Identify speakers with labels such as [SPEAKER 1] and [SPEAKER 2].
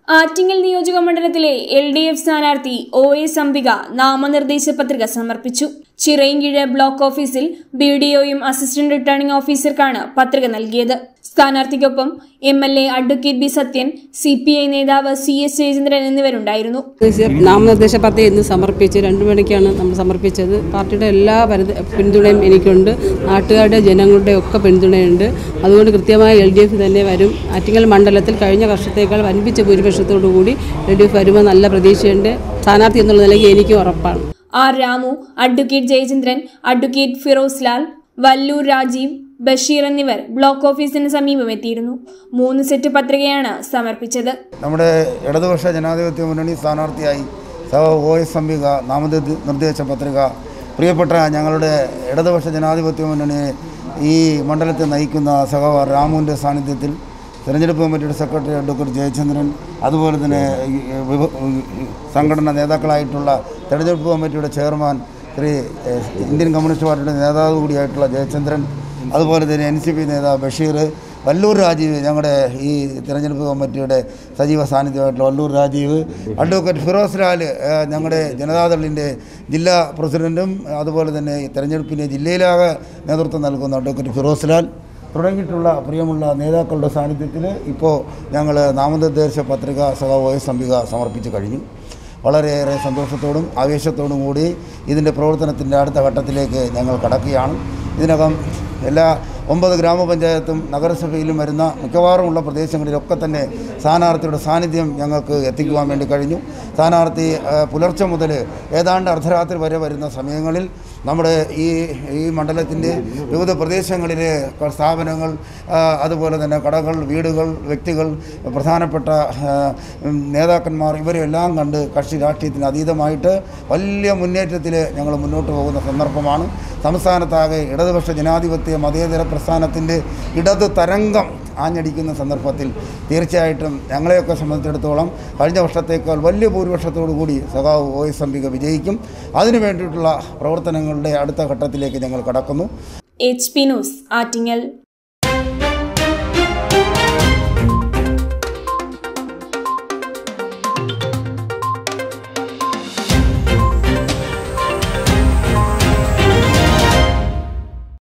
[SPEAKER 1] ആറ്റിങ്ങൽ നിയോജക മണ്ഡലത്തിലെ L D F സ്ഥാനാർത്ഥി ഒ എസ് അംബിക നാമനിർദ്ദേശ പത്രിക സമർപ്പിച്ചു ചിറയിൻകീഴ് ബ്ലോക്ക് ഓഫീസിൽ ബി ഡിഒയും അസിസ്റ്റന്റ് റിട്ടേണിംഗ് ഓഫീസർക്കാണ് പത്രിക നൽകിയത് സ്ഥാനാർത്ഥിക്കൊപ്പം M L A advocate B Sathyan C P I നേതാവ് സി എസ് ജയചന്ദ്രൻ എന്നിവരുണ്ടായിരുന്നു
[SPEAKER 2] നാമനിർദ്ദേശ പത്രിക ഇന്ന് സമർപ്പിച്ച് രണ്ടു മണിക്കാണ് നമ്മൾ സമർപ്പിച്ചത് പാർട്ടിയുടെ എല്ലാ പരിധ പിന്തുണയും എനിക്കുണ്ട് നാട്ടുകാരുടെ ജനങ്ങളുടെ ഒക്കെ പിന്തുണയുണ്ട് അതുകൊണ്ട് കൃത്യമായി എൽ ഡി എഫ് തന്നെ വരും ആറ്റിങ്ങൽ മണ്ഡലത്തിൽ കഴിഞ്ഞ വർഷത്തേക്കാൾ വൻപിച്ച ഭൂരിപക്ഷത്തോടു കൂടി എൽ ഡി എഫ് വരുമ്പോൾ നല്ല പ്രതീക്ഷയുണ്ട് സ്ഥാനാർത്ഥി എന്നുള്ള നിലയ്ക്ക് എനിക്ക് ഉറപ്പാണ്
[SPEAKER 1] R Ramu advocate Jayachandran advocate Firoz Lal Vallur Rajeev Basheer എന്നിവർ ബ്ലോക്ക് ഓഫീസിന് സമീപം എത്തിയിരുന്നു മൂന്ന് സെറ്റ് പത്രികയാണ് സമർപ്പിച്ചത്
[SPEAKER 3] നമ്മുടെ ഇടതുപക്ഷ ജനാധിപത്യ മുന്നണി സ്ഥാനാർത്ഥിയായി സഹ ഒ എസ് അംബിക നാമനിർദ്ദേശ പത്രിക പ്രിയപ്പെട്ട ഞങ്ങളുടെ ഇടതുപക്ഷ ജനാധിപത്യ മുന്നണിയെ ഈ മണ്ഡലത്തെ നയിക്കുന്ന സഹ രാമുവിൻ്റെ സാന്നിധ്യത്തിൽ തിരഞ്ഞെടുപ്പ് കമ്മിറ്റിയുടെ സെക്രട്ടറി അഡ്വക്കേറ്റ് ജയചന്ദ്രൻ അതുപോലെ തന്നെ ഈ വിഭ- ഈ സംഘടനാ നേതാക്കളായിട്ടുള്ള തിരഞ്ഞെടുപ്പ് കമ്മിറ്റിയുടെ ചെയർമാൻ ശ്രീ എഹ്, ഇന്ത്യൻ കമ്മ്യൂണിസ്റ്റ് പാർട്ടിയുടെ നേതാവ് കൂടിയായിട്ടുള്ള ജയചന്ദ്രൻ അതുപോലെ തന്നെ എൻ സി പി നേതാവ് ബഷീർ വല്ലൂർ രാജീവ് ഞങ്ങളുടെ ഈ തിരഞ്ഞെടുപ്പ് കമ്മിറ്റിയുടെ സജീവ സാന്നിധ്യമായിട്ടുള്ള വല്ലൂർ രാജീവ് അഡ്വക്കേറ്റ് ഫിറോസ് ലാൽ ഏഹ്, ഞങ്ങളുടെ ജനതാദളിൻ്റെ ജില്ലാ പ്രസിഡൻറ്റും അതുപോലെ തന്നെ ഈ തെരഞ്ഞെടുപ്പിന് ജില്ലയിലാകെ നേതൃത്വം നൽകുന്ന അഡ്വക്കേറ്റ് ഫിറോസ് ലാൽ തുടങ്ങിയിട്ടുള്ള പ്രിയമുള്ള നേതാക്കളുടെ സാന്നിധ്യത്തിൽ ഇപ്പോൾ ഞങ്ങൾ നാമനിർദ്ദേശ പത്രിക സഹ ഒ എസ് അംബിക സമർപ്പിച്ച് കഴിഞ്ഞു വളരെയേറെ സന്തോഷത്തോടും ആവേശത്തോടും കൂടി ഇതിൻ്റെ പ്രവർത്തനത്തിൻ്റെ അടുത്ത ഘട്ടത്തിലേക്ക് ഞങ്ങൾ കടക്കുകയാണ് ഇതിനകം എല്ലാ ഒമ്പത് ഗ്രാമപഞ്ചായത്തും നഗരസഭയിലും വരുന്ന മിക്കവാറുമുള്ള പ്രദേശങ്ങളിലൊക്കെ തന്നെ സ്ഥാനാർത്ഥിയുടെ സാന്നിധ്യം ഞങ്ങൾക്ക് എത്തിക്കുവാൻ വേണ്ടി കഴിഞ്ഞു സ്ഥാനാർത്ഥി ആ, പുലർച്ചെ മുതൽ ഏതാണ്ട് അർദ്ധരാത്രി വരെ വരുന്ന സമയങ്ങളിൽ നമ്മുടെ ഈ ഈ മണ്ഡലത്തിൻ്റെ വിവിധ പ്രദേശങ്ങളിലെ ക- സ്ഥാപനങ്ങൾ ആ, അതുപോലെ തന്നെ കടകൾ വീടുകൾ വ്യക്തികൾ പ്രധാനപ്പെട്ട ആ, ഉം, നേതാക്കന്മാർ ഇവരെല്ലാം കണ്ട് കക്ഷി രാഷ്ട്രീയത്തിന് അതീതമായിട്ട് വലിയ മുന്നേറ്റത്തിൽ ഞങ്ങൾ മുന്നോട്ട് പോകുന്ന സന്ദർഭമാണ് സംസ്ഥാനത്താകെ ഇടതുപക്ഷ ജനാധിപത്യ മതേതര പ്രസ്ഥാനത്തിൻ്റെ ഇടത് തരംഗം ആഞ്ഞടിക്കുന്ന സന്ദർഭത്തിൽ തീർച്ചയായിട്ടും ഞങ്ങളെയൊക്കെ സംബന്ധിച്ചിടത്തോളം കഴിഞ്ഞ വർഷത്തേക്കാൾ വലിയ ഭൂരിപക്ഷത്തോടു കൂടി സഖാവ് ഒ എസ് അംബിക വിജയിക്കും അതിനു വേണ്ടിയിട്ടുള്ള പ്രവർത്തനങ്ങളുടെ അടുത്ത ഘട്ടത്തിലേക്ക് ഞങ്ങൾ കടക്കുന്നു
[SPEAKER 1] എച്ച് പി ന്യൂസ് ആറ്റിങ്ങൽ